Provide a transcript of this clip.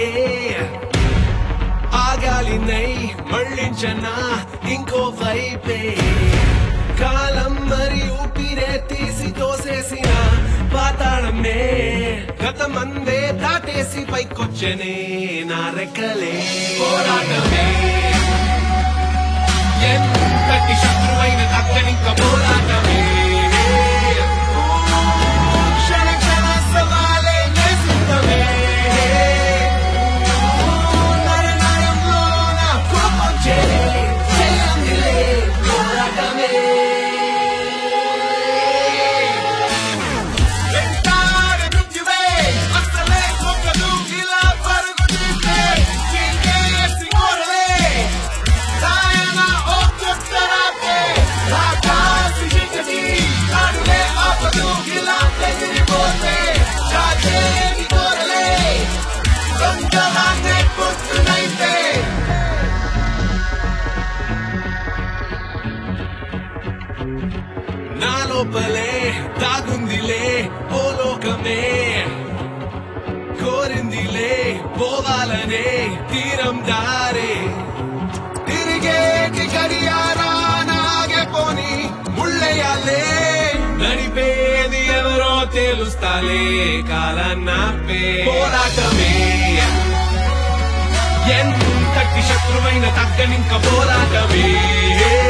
ఆగాలినై మళ్ళించనా ఇంకో వైపే కాలం మరి ఊపిరే తీసి తోసేసిన పాతాళమే గతమందే దాటేసి పైకొచ్చనే నా రెక్కలే పోరాటమే ఎంతటి శత్రువైన తగ్గనింక పోరాటమే క్షణ క్షణ సవాలే నేసిద్దమే నర నరంలోన కోపం చేరే చేయందిలే పోరాటమే వెంటాడే మృత్యువే అసలే మొక్కదు ఇలా పరుగు తీస్తే చీకేసి కోరలే సాయన ఒక్కొక్కరాకే ఆకాశి చీకటి అడుగే ఆపదు ఇలా ఎగిరిపోతే చాచేది కోరలే సొంతమాన్నే పొద్దునైతే నా లోపలే దాగుందిలే ఓ లోకమే కోరిందిలే పోవాలనే తీరం దారే తిరిగేటి గడియారా నాగే పోని ముళ్ళయాలే నడిపేది ఎవరో తెలుస్తాలే కాలన్నాపే పోరాటమే ఎంతటి శత్రువైన తగ్గనింక పోరాటమే